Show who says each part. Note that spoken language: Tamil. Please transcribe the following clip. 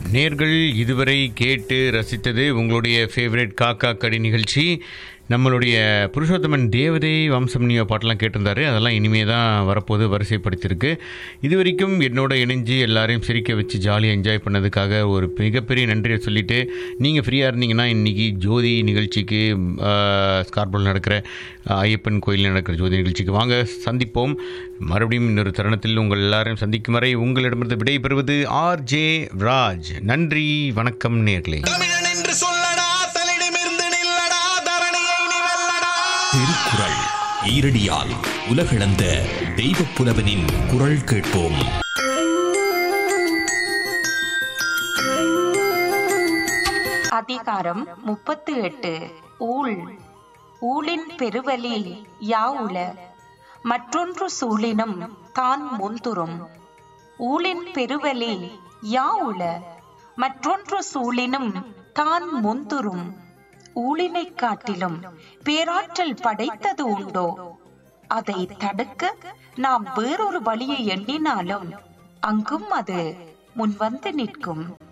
Speaker 1: நேர்கள் இதுவரை கேட்டு ரசித்தது உங்களுடைய ஃபேவரட் காக்கா கடி நிகழ்ச்சி நம்மளுடைய புருஷோத்தமன் தேவதை வம்சம் நீயோ பாட்டெல்லாம் கேட்டிருந்தாரு அதெல்லாம் இனிமே தான் வரப்போது வரிசைப்படுத்தியிருக்கு இது வரைக்கும் என்னோட இணைஞ்சு எல்லாரையும் சிரிக்க வச்சு ஜாலியாக என்ஜாய் பண்ணதுக்காக ஒரு மிகப்பெரிய நன்றியை சொல்லிட்டு நீங்கள் ஃப்ரீயாக இருந்தீங்கன்னா இன்றைக்கி ஜோதி நிகழ்ச்சிக்கு ஸ்கார்போல் நடக்கிற ஆஹ், ஐயப்பன் கோயிலில் நடக்கிற ஜோதி நிகழ்ச்சிக்கு வாங்க சந்திப்போம் மறுபடியும் இன்னொரு தருணத்தில் உங்கள் எல்லாரையும் சந்திக்கும் வரை உங்களிடமிருந்து விடைபெறுவது ஆர் ஜே ராஜ் நன்றி வணக்கம் நேர்களே
Speaker 2: தமிழன் என்று சொல்லடா தலிடமிருந்து நில்லடா தரணியை நீ வெல்லடா
Speaker 3: திருக்குறள் ஈரடியால் உலகளந்த தெய்வப் புலவனின் குரல் கேட்போம்
Speaker 4: அதிகாரம் முப்பத்து எட்டு ஊழ் ஊழின் பெருவலி யாவுல மற்றொன்று சூழினும் தான் முந்துரும் ஊழின் பெருவலி யாவுல மற்றொன்று சூழினும் தான் முந்துரும் ஊழினைக் காட்டிலும் பேராற்றல் படைத்தது உண்டோ அதை தடுக்க நாம் வேறொரு வழியை எண்ணினாலும் அங்கும் அது முன்வந்து நிற்கும்